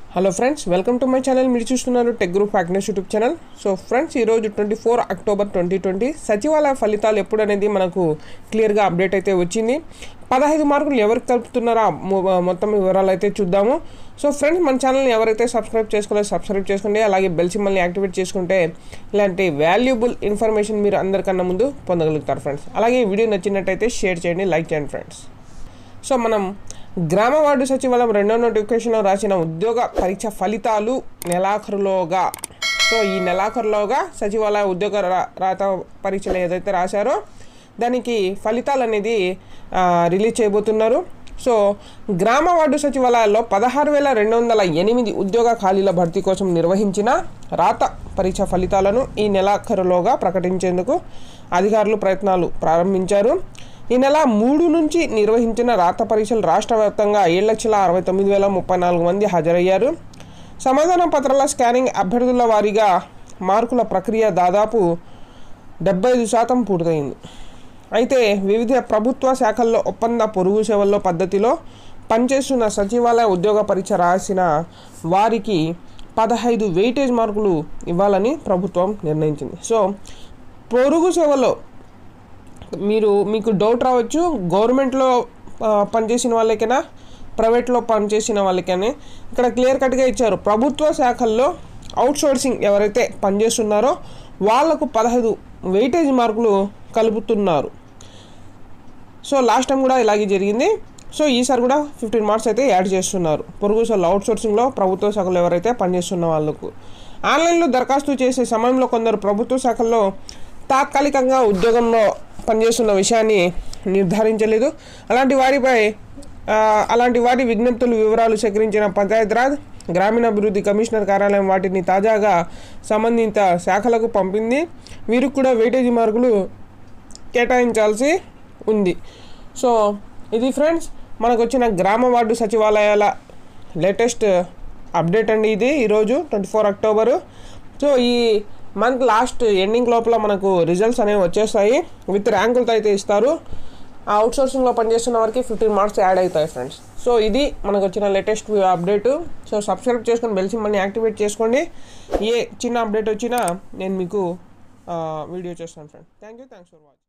hello friends welcome to my channel మీరు చూస్తున్నారు tech group ఫ్యాక్నెస్ యూట్యూబ్ ఛానల్ సో ఫ్రెండ్స్ ఈరోజు twenty four October twenty twenty సచివాలయ ఫలితాలు ఎప్పుడు అనేది మనకు క్లియర్గా అప్డేట్ అయితే వచ్చింది పదహైదు మార్కులు ఎవరికి కలుపుతున్నారో ఆ మొ- మొత్తం వివరాలు అయితే చూద్దాము సో ఫ్రెండ్స్ మన ఛానల్ని ఎవరైతే సబ్స్క్రైబ్ చేసుకోలేదు సబ్స్క్రైబ్ చేసుకోండి అలాగే బెల్ సింబల్ని యాక్టివేట్ చేసుకుంటే ఇలాంటి వాల్యుబుల్ ఇన్ఫర్మేషన్ మీరు అందరికన్నా ముందు పొందగలుగుతారు ఫ్రెండ్స్ అలాగే ఈ వీడియో నచ్చినట్టయితే షేర్ చేయండి లైక్ చేయండి ఫ్రెండ్స్ సో మనం గ్రామ వార్డు సచివాలయం రెండో నోటిఫికేషన్లో రాసిన ఉద్యోగ పరీక్ష ఫలితాలు నెలాఖరులోగా సో ఈ నెలాఖరులోగా సచివాలయ ఉద్యోగ రా- రాత పరీక్షలు ఏదైతే రాశారో దానికి ఫలితాలు అనేది ఆ, రిలీజ్ చేయబోతున్నారు సో గ్రామ వార్డు సచివాలయాల్లో పదహారు వేల రెండు వందల ఎనిమిది ఉద్యోగ ఖాళీల భర్తీ కోసం నిర్వహించిన రాత పరీక్ష ఫలితాలను ఈ నెలాఖరులోగా ప్రకటించేందుకు అధికారులు ప్రయత్నాలు ప్రారంభించారు ఈ నెల మూడు నుంచి నిర్వహించిన రాత పరీక్షలు రాష్ట్ర వ్యాప్తంగా ఏడు లక్షల అరవై తొమ్మిది వేల ముప్పై నాలుగు మంది హాజరయ్యారు సమాధాన పత్రాల స్కానింగ్ అభ్యర్థుల వారీగా మార్కుల ప్రక్రియ దాదాపు డెబ్బై ఐదు శాతం పూర్తయింది అయితే వివిధ ప్రభుత్వ శాఖల్లో ఒప్పంద పొరుగు సేవల్లో పద్ధతిలో పనిచేస్తున్న సచివాలయ ఉద్యోగ పరీక్ష రాసిన వారికి పదహైదు వెయిటేజ్ మార్కులు ఇవ్వాలని ప్రభుత్వం నిర్ణయించింది సో పొరుగు సేవలో మీరు మీకు డౌట్ రావచ్చు గవర్నమెంట్లో ఆ, పనిచేసిన వాళ్ళకైనా ప్రైవేట్లో పనిచేసిన వాళ్ళకైనా ఇక్కడ క్లియర్ కట్గా ఇచ్చారు ప్రభుత్వ శాఖల్లో అవుట్ సోర్సింగ్ ఎవరైతే పనిచేస్తున్నారో వాళ్లకు పదహైదు వెయిటేజ్ మార్కులు కలుపుతున్నారు సో లాస్ట్ టైం కూడా ఇలాగే జరిగింది సో ఈసారి కూడా ఫిఫ్టీన్ మార్క్స్ అయితే యాడ్ చేస్తున్నారు పొరుగు శాఖలో అవుట్ సోర్సింగ్లో ప్రభుత్వ శాఖలో ఎవరైతే పనిచేస్తున్న వాళ్ళకు ఆన్లైన్లో దరఖాస్తు చేసే సమయంలో కొందరు ప్రభుత్వ శాఖల్లో తాత్కాలికంగా ఉద్యోగంలో పనిచేస్తున్న విషయాన్ని నిర్ధారించలేదు అలాంటి వారిపై ఆ, అలాంటి వారి విజ్ఞప్తులు వివరాలు సేకరించిన పంచాయతీరాజ్ గ్రామీణాభివృద్ధి కమిషనర్ కార్యాలయం వాటిని తాజాగా సంబంధిత శాఖలకు పంపింది వీరికి కూడా వెయిటేజీ మార్కులు కేటాయించాల్సి ఉంది సో ఇది ఫ్రెండ్స్ మనకు వచ్చిన గ్రామ వార్డు సచివాలయాల లేటెస్ట్ అప్డేట్ అండి ఇది ఈరోజు ట్వంటీ ఫోర్ అక్టోబరు సో ఈ మంత్ లాస్ట్ ఎండింగ్ లోపల మనకు రిజల్ట్స్ అనేవి వచ్చేస్తాయి విత్ ర్యాంకులతో అయితే ఇస్తారు ఆ అవుట్సోర్సింగ్లో పనిచేస్తున్న వారికి ఫిఫ్టీన్ మార్క్స్ యాడ్ అవుతాయి ఫ్రెండ్స్ సో ఇది మనకు వచ్చిన లేటెస్ట్ అప్డేట్ సో సబ్స్క్రైబ్ చేసుకొని బెల్ సింబల్ని యాక్టివేట్ చేసుకోండి ఏ చిన్న అప్డేట్ వచ్చినా నేను మీకు వీడియో చేస్తాను friend thank you thanks for watching